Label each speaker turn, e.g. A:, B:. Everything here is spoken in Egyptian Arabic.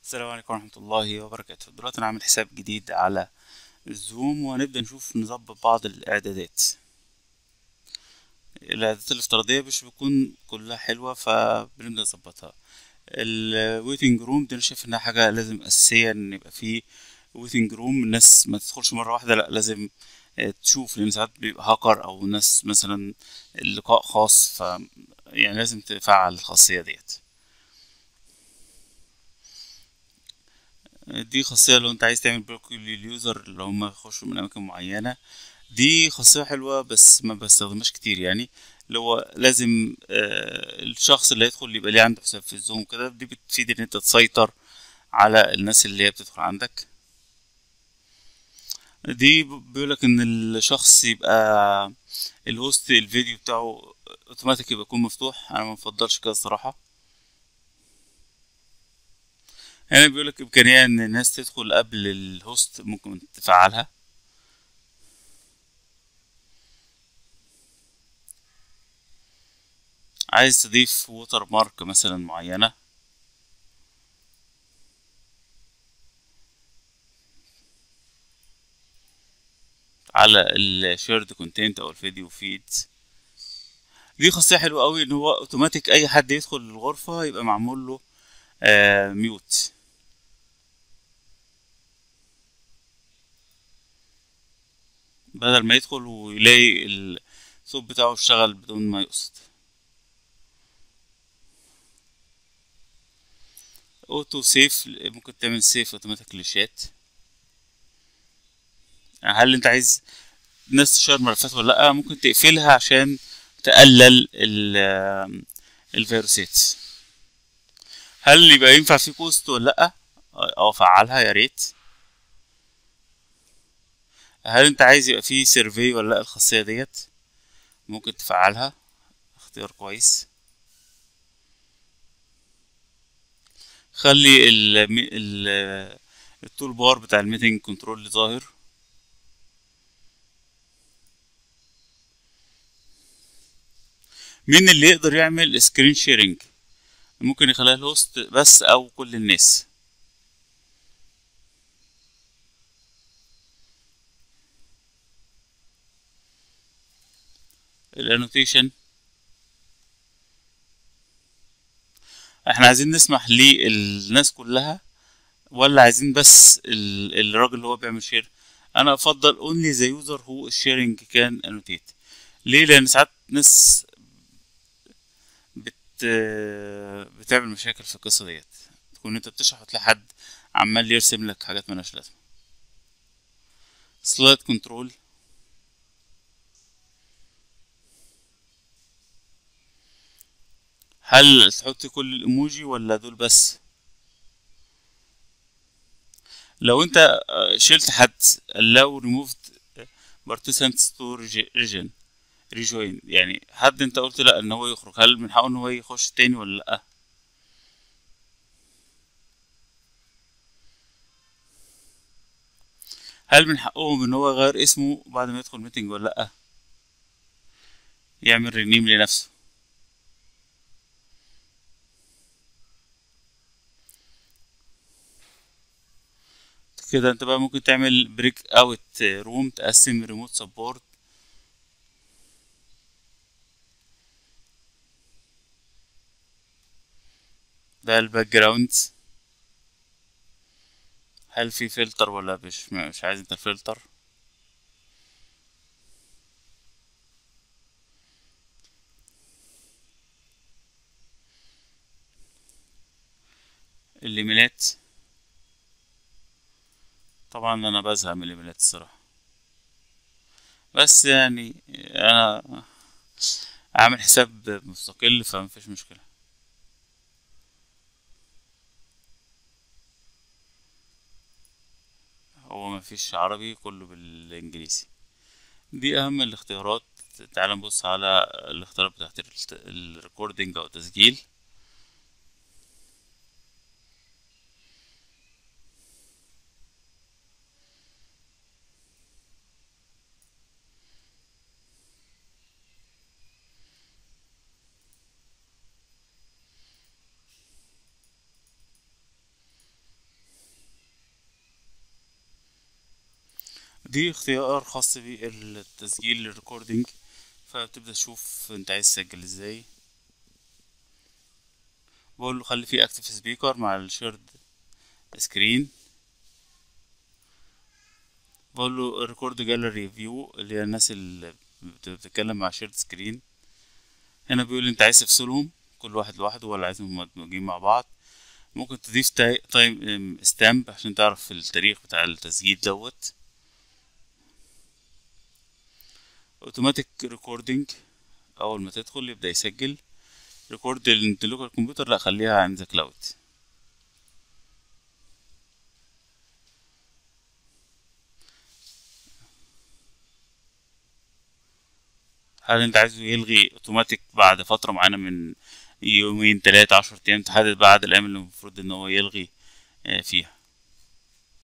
A: السلام عليكم ورحمة الله وبركاته دلوقتي أنا عامل حساب جديد على الزوم وهنبدأ نشوف نظبط بعض الإعدادات الإعدادات الافتراضية مش بتكون كلها حلوة فبنبدأ نظبطها الويتنج روم دي أنا شايف إنها حاجة لازم أساسية إن يبقى فيه ويتنج روم الناس ما تدخلش مرة واحدة لأ لازم آه، تشوف لأن ساعات بيبقى هاكر أو ناس مثلا اللقاء خاص ف يعني لازم تفعل الخاصية ديت دي خاصية لو انت عايز تعمل بلوك لليوزر اللي هم يخشوا من أماكن معينة دي خاصية حلوة بس ما بستخدمهاش كتير يعني اللي هو لازم آه، الشخص اللي هيدخل يبقى ليه عنده حساب في الزوم كده دي بتفيد ان انت تسيطر على الناس اللي هي بتدخل عندك دي بيقولك ان الشخص يبقى الهوست الفيديو بتاعه اوتوماتيك يبقى يكون مفتوح انا ما بفضلش كده الصراحة هنا بيقولك امكانية ان الناس تدخل قبل الهوست ممكن تفعلها عايز تضيف ووتر مارك مثلا معينة على الشيرد كونتنت او الفيديو فيد دي خاصية حلوة قوي ان هو اوتوماتيك اي حد يدخل الغرفة يبقى معمول له آه ميوت بدل ما يدخل ويلاقي الصوت بتاعه اشتغل بدون ما يقصد اوتو سيف ممكن تعمل سيف اوتوماتيك للشات هل انت عايز الناس تشير ملفات ولا لا ممكن تقفلها عشان تقلل ال- الفيروسات هل يبقى ينفع في بوست ولا لا اه فعلها يا ريت هل انت عايز يبقى فيه سيرفي ولا لا الخاصية ديت ممكن تفعلها اختيار كويس خلي ال ال التول بار بتاع الميتنج كنترول ظاهر مين اللي يقدر يعمل سكرين شيرنج ممكن يخليها الهوست بس او كل الناس الانوتيشن احنا عايزين نسمح للناس كلها ولا عايزين بس ال- الراجل اللي هو بيعمل شير انا افضل only the user who is sharing can annotate ليه لان ساعات ناس بت بتعمل مشاكل في القصه ديت تكون انت بتشرح وتلاقي حد عمال يرسم لك حاجات ملهاش لازمه سلايد كنترول هل تحط كل الايموجي ولا دول بس لو انت آه، شلت حد لو removed participants to region rejoin يعني حد انت قلت لا ان هو يخرج هل من حقه ان هو يخش تاني ولا لا هل من حقهم ان هو يغير اسمه بعد ما يدخل ميتنج ولا لا يعمل رينيم لنفسه كده انت بقى ممكن تعمل بريك اوت روم تقسم ريموت سبورت ده الباك جراوند هل في فلتر ولا مش مش عايز انت الفلتر الايميلات طبعا انا بزهق من الايميلات الصراحه بس يعني انا عامل حساب مستقل فمفيش مشكله هو مفيش عربي كله بالانجليزي دي اهم الاختيارات تعال نبص على الاختيارات بتاعت الريكوردينج او التسجيل دي اختيار خاص بالتسجيل الريكوردينج فبتبدأ تشوف انت عايز تسجل ازاي بقول له خلي فيه اكتف سبيكر مع الشيرد سكرين بقول له ريكورد جاليري فيو اللي هي الناس اللي بت- بتتكلم مع شيرد سكرين هنا بيقول لي انت عايز تفصلهم كل واحد لوحده ولا عايزهم مدموجين مع بعض ممكن تضيف تاي- تايم ستامب عشان تعرف التاريخ بتاع التسجيل دوت اوتوماتيك ريكوردينج اول ما تدخل يبدا يسجل ريكورد اللوكال كمبيوتر لا خليها عند ذا كلاود هل انت عايزه يلغي اوتوماتيك بعد فترة معينة من يومين تلاتة عشر ايام تحدد بعد الايام اللي المفروض ان هو يلغي آه، فيها